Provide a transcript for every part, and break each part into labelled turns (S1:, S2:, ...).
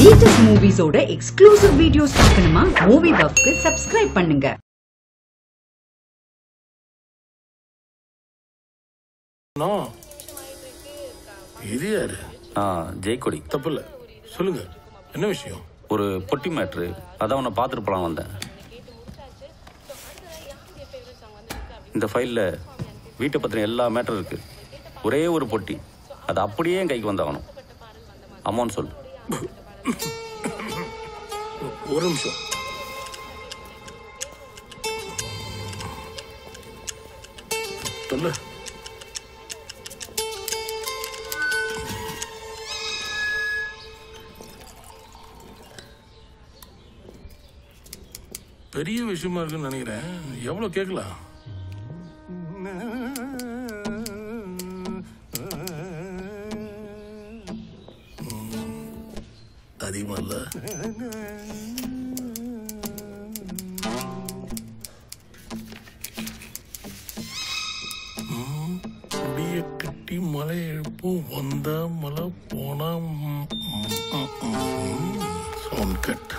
S1: latest மூவிஸோட exclusive videos பார்க்கணுமா movie பஃப்க்கு சப்ஸ்கிரைப் பண்ணுங்க
S2: நோ இது யாரு
S3: ஆ ஜெயக்கொடி
S2: தப்பில்ல சொல்லுங்க என்ன விஷயம்
S3: ஒரு பொட்டி மேட்ரு அதான் உன்னை பார்த்துட்டு போலாம் வந்தேன் இந்த ஃபைலில் வீட்டை பற்றின எல்லா மேட்டரும் இருக்கு ஒரே ஒரு பொட்டி அது அப்படியே என் கைக்கு வந்தாகணும் அமௌண்ட் சொல்
S2: ஒரு நிமிஷம் சொல்லு பெரிய விஷயமா இருக்குன்னு நினைக்கிறேன் எவ்வளவு கேட்கலாம் அதிகமா இல்ல முடிய கட்டி மலை எழுப்பும் வந்தா மலை போனா சவுண்ட் கட்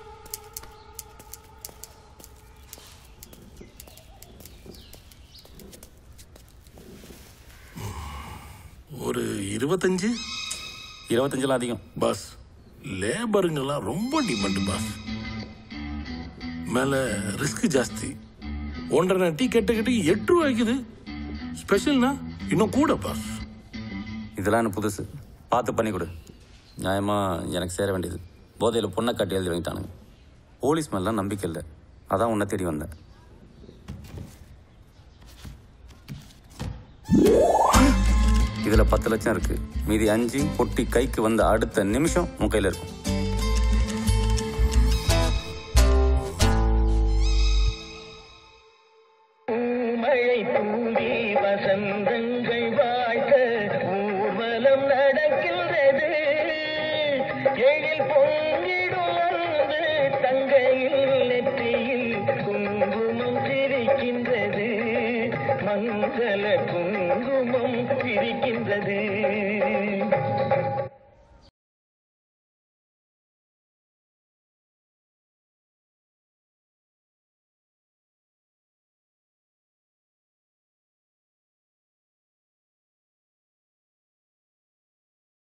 S2: ஒரு இருபத்தஞ்சு
S3: இருபத்தஞ்செல்லாம் அதிகம்
S2: பாஸ் லேபருங்கெல்லாம் ரொம்ப டிமாண்ட் பாஸ் மேல ரிஸ்க் ஜாஸ்தி ஒன்றரை டீ கெட்ட கட்டி எட்டு ரூபாய்க்குது ஸ்பெஷல்னா இன்னும் கூட பாஸ்
S3: இதெல்லாம் எனக்கு புதுசு பார்த்து பண்ணி கொடு நியாயமாக எனக்கு சேர வேண்டியது போதையில் பொண்ணை காட்டி எழுதி வாங்கிட்டானுங்க போலீஸ் மேலாம் நம்பிக்கை இல்லை அதான் உன்னை தேடி வந்தேன் இதில் பத்து லட்சம் இருக்கு மீதி அஞ்சு பொட்டி கைக்கு வந்த அடுத்த நிமிஷம் உன் கையில் இருக்கும்
S4: மழை தூவி வசந்தங்கள் வாழ்த்த ஊர்வலம் நடக்கின்றது எழில் பொங்கிடும் அன்று தங்கையில் நெற்றியில் குங்குமம் சிரிக்கின்றது மங்கள குங்குமம் சிரிக்கின்றது